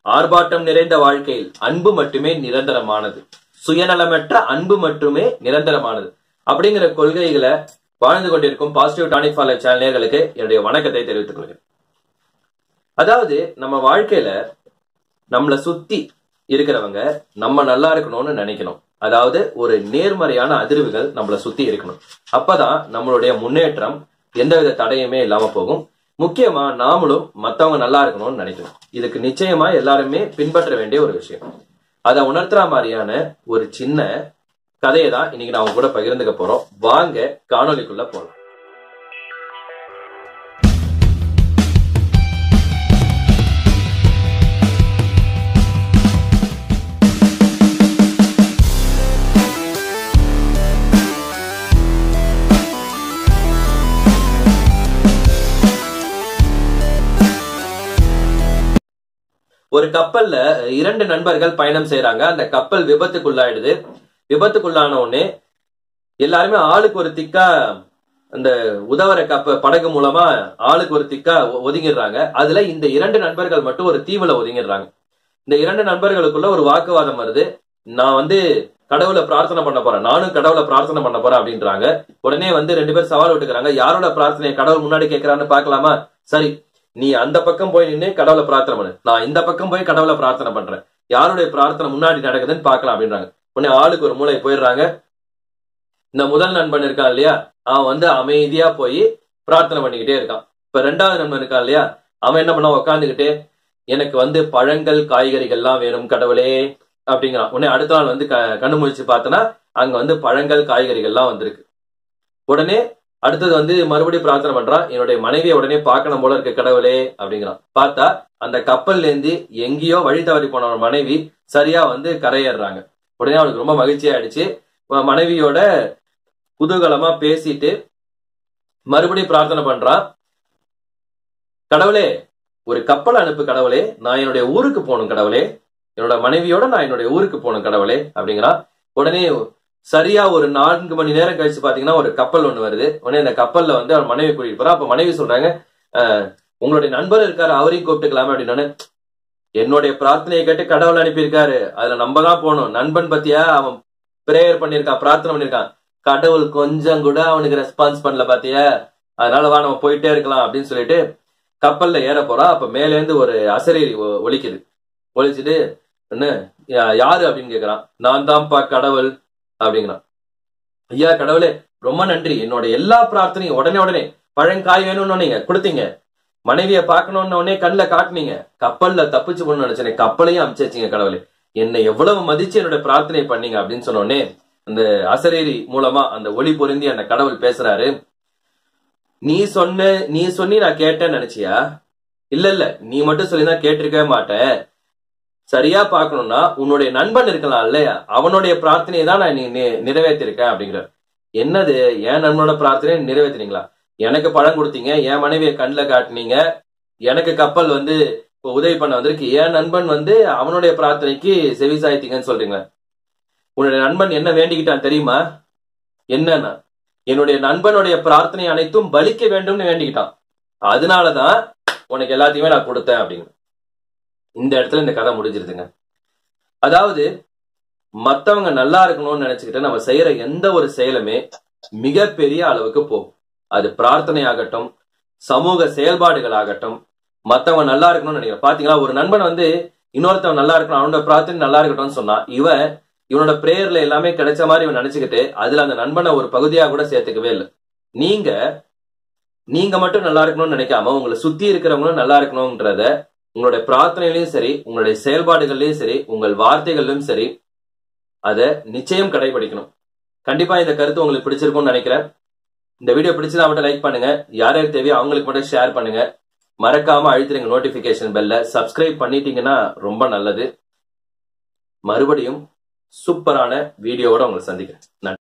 ஆர்ப்பாட்டம் நிறைந்த வாழ்க்கையில் அன்பு மட்டுமே நிரந்தரமானது சுயநலமற்ற அன்பு மட்டுமே நிரந்தரமானது அப்படிங்கிற கொள்கைகளை வாழ்ந்து கொண்டிருக்கும் பாசிட்டிவ் டானிக் ஃபாலோ சேனல்களுக்கு என்னுடைய வணக்கத்தை தெரிவித்துக் கொள்கிறேன் அதாவது நம்ம வாழ்க்கையில நம்மளை சுத்தி இருக்கிறவங்க நம்ம நல்லா இருக்கணும்னு நினைக்கணும் அதாவது ஒரு நேர்மறையான அதிர்வுகள் நம்மளை சுத்தி இருக்கணும் அப்பதான் நம்மளுடைய முன்னேற்றம் எந்தவித தடையுமே இல்லாம போகும் முக்கியமா நாமளும் மத்தவங்க நல்லா இருக்கணும்னு நினைக்கணும் இதுக்கு நிச்சயமா எல்லாருமே பின்பற்ற வேண்டிய ஒரு விஷயம் அதை உணர்த்துற மாதிரியான ஒரு சின்ன கதையை தான் இன்னைக்கு நான் உங்க கூட பகிர்ந்துக்க போறோம் வாங்க காணொலிக்குள்ள போலாம் ஒரு கப்பல்ல இரண்டு நண்பர்கள் பயணம் செய்யறாங்க அந்த கப்பல் விபத்துக்குள்ளாயிடுது விபத்துக்குள்ளான உடனே எல்லாருமே ஆளுக்கு ஒரு திக்கா அந்த உதவற கப்ப படகு மூலமா ஆளுக்கு ஒரு திக்கா ஒ- ஒதுங்கிடுறாங்க அதுல இந்த இரண்டு நண்பர்கள் மட்டும் ஒரு தீவுல ஒதுங்கிடுறாங்க இந்த இரண்டு நண்பர்களுக்குள்ள ஒரு வாக்குவாதம் வருது நான் வந்து கடவுளை பிரார்த்தனை பண்ண போறேன் நானும் கடவுளை பிரார்த்தனை பண்ண போறேன் அப்படின்றாங்க உடனே வந்து ரெண்டு பேர் சவால் விட்டுக்கிறாங்க யாரோட பிரார்த்தனையை கடவுள் முன்னாடி கேட்கறான்னு பார்க்கலாமா சரி நீ அந்த பக்கம் போய் நின்று கடவுளை பிரார்த்தனை பண்ணு நான் இந்த பக்கம் போய் கடவுளை பிரார்த்தனை பண்றேன் யாருடைய பிரார்த்தனை முன்னாடி நடக்குதுன்னு பார்க்கலாம் அப்படின்றாங்க உடனே ஆளுக்கு ஒரு மூளை போயிடுறாங்க இந்த முதல் நண்பன் இருக்கான் இல்லையா அவன் வந்து அமைதியா போய் பிரார்த்தனை பண்ணிக்கிட்டே இருக்கான் இப்ப ரெண்டாவது நண்பன் இருக்கான் இல்லையா அவன் என்ன பண்ண உட்காந்துக்கிட்டு எனக்கு வந்து பழங்கள் காய்கறிகள்லாம் வேணும் கடவுளே அப்படிங்கிறான் உடனே அடுத்த நாள் வந்து க- கண்ணு முழிச்சு பார்த்தனா அங்க வந்து பழங்கள் காய்கறிகள்லாம் வந்திருக்கு உடனே அடுத்தது வந்து மறுபடியும் பிரார்த்தனை பண்றான் என்னுடைய மனைவியை உடனே பார்க்கணும் போல இருக்கு கடவுளே அப்படிங்கிறான் பார்த்தா அந்த கப்பல்ல இருந்து எங்கேயோ வழி தவறி போன ஒரு மனைவி சரியா வந்து கரையேறாங்க உடனே அவனுக்கு ரொம்ப மகிழ்ச்சி ஆயிடுச்சு ம- மனைவியோட குதூகலமா பேசிட்டு மறுபடியும் பிரார்த்தனை பண்றான் கடவுளே ஒரு கப்பல் அனுப்பு கடவுளே நான் என்னுடைய ஊருக்கு போகணும் கடவுளே என்னோட மனைவியோட நான் என்னுடைய ஊருக்கு போகணும் கடவுளே அப்படிங்கிறான் உடனே சரியா ஒரு நான்கு மணி நேரம் கழிச்சு பாத்தீங்கன்னா ஒரு கப்பல் ஒண்ணு வருது உடனே இந்த கப்பல்ல வந்து அவன் மனைவி கூட்டிட்டு போறான் அப்ப மனைவி சொல்றாங்க "அஹ், உங்களுடைய நண்பர் இருக்காரு அவரையும் கூப்பிட்டுக்கலாமே அப்படின்னு என்னுடைய பிரார்த்தனையை கேட்டு கடவுள் அனுப்பியிருக்காரு அதுல நம்ம தான் போகணும் நண்பன் பத்தியா அவன் பிரேயர் பண்ணிருக்கான் பிரார்த்தனை பண்ணிருக்கான் கடவுள் கொஞ்சம் கூட அவனுக்கு ரெஸ்பான்ஸ் பண்ணல பாத்தியா அதனால வா நம்ம போயிட்டே இருக்கலாம் அப்படின்னு சொல்லிட்டு கப்பல்ல ஏற போறான் அப்ப மேல இருந்து ஒரு அசரீரி ஒ- ஒலிக்குது ஒலிச்சுட்டு என்ன யா- யாரு அப்படின்னு கேக்குறான் நான் தான்ப்பா கடவுள் அப்படிங்கிறான் ஐயா கடவுளே ரொம்ப நன்றி என்னோட எல்லா பிரார்த்தனையும் உடனே உடனே பழங்காய் வேணும்னு நீங்க கொடுத்தீங்க மனைவிய பார்க்கணும்னு உடனே கண்ணுல காட்டுனீங்க கப்பல்ல தப்பிச்சு போகணும்னு நினைச்சேன் கப்பலையும் அமிச்சாச்சிங்க கடவுளே என்னை எவ்வளவு மதிச்சு என்னோட பிரார்த்தனை பண்ணீங்க அப்படின்னு சொன்ன உடனே அந்த அசரேரி மூலமா அந்த ஒளி பொருந்தி அந்த கடவுள் பேசுறாரு நீ சொன்ன நீ சொன்னி நான் கேட்டேன்னு நினைச்சியா இல்ல இல்ல நீ மட்டும் சொல்லி தான் கேட்டிருக்கவே மாட்டேன் சரியா பார்க்கணும்னா உன்னுடைய நண்பன் இருக்கலாம் இல்லையா அவனுடைய பிரார்த்தனையை தான் நான் நீ நி- நிறைவேத்திருக்கேன் அப்படிங்கிறார் என்னது என் நண்பனோட பிரார்த்தனையை நிறைவேத்தினீங்களா எனக்கு பழம் கொடுத்தீங்க என் மனைவியை கண்ணில் காட்டுனீங்க எனக்கு கப்பல் வந்து இப்போ உதவி பண்ண வந்திருக்கு என் நண்பன் வந்து அவனுடைய பிரார்த்தனைக்கு செவி சாய்த்தீங்கன்னு சொல்றீங்க உன்னுடைய நண்பன் என்ன வேண்டிக்கிட்டான் தெரியுமா என்னன்னா என்னுடைய நண்பனுடைய பிரார்த்தனை அனைத்தும் பலிக்க வேண்டும்னு வேண்டிக்கிட்டான் அதனாலதான் உனக்கு எல்லாத்தையுமே நான் கொடுத்தேன் அப்படிங்க இந்த இடத்துல இந்த கதை முடிஞ்சிருதுங்க அதாவது மத்தவங்க நல்லா இருக்கணும்னு நினைச்சுக்கிட்டு நம்ம செய்யற எந்த ஒரு செயலுமே மிகப்பெரிய அளவுக்கு போகும் அது பிரார்த்தனை ஆகட்டும் சமூக செயல்பாடுகள் ஆகட்டும் மத்தவங்க நல்லா இருக்கணும்னு நினைக்கிறேன் பாத்தீங்களா ஒரு நண்பன் வந்து இன்னொருத்தவன் நல்லா இருக்கணும் அவனோட பிரார்த்தனை நல்லா இருக்கட்டும்னு சொன்னா இவன் இவனோட பிரேயர்ல எல்லாமே கிடைச்ச மாதிரி இவன் நினைச்சுக்கிட்டு அதுல அந்த நண்பனை ஒரு பகுதியா கூட சேர்த்துக்கவே இல்லை நீங்க நீங்க மட்டும் நல்லா இருக்கணும்னு நினைக்காம உங்களை சுத்தி இருக்கிறவங்களும் நல்லா இருக்கணும்ன்றத உங்களுடைய பிரார்த்தனையிலையும் சரி உங்களுடைய செயல்பாடுகள்லயும் சரி உங்கள் வார்த்தைகளிலும் சரி அதை நிச்சயம் கடைபிடிக்கணும் கண்டிப்பா இந்த கருத்து உங்களுக்கு பிடிச்சிருக்கும்னு நினைக்கிறேன் இந்த வீடியோ பிடிச்சதா மட்டும் லைக் பண்ணுங்க யார் யாருக்கு தேவையோ அவங்களுக்கு மட்டும் ஷேர் பண்ணுங்க மறக்காம அழுத்துறீங்க நோட்டிபிகேஷன் பெல்ல சப்ஸ்கிரைப் பண்ணிட்டீங்கன்னா ரொம்ப நல்லது மறுபடியும் சூப்பரான வீடியோவோட உங்களை சந்திக்கிறேன் நன்றி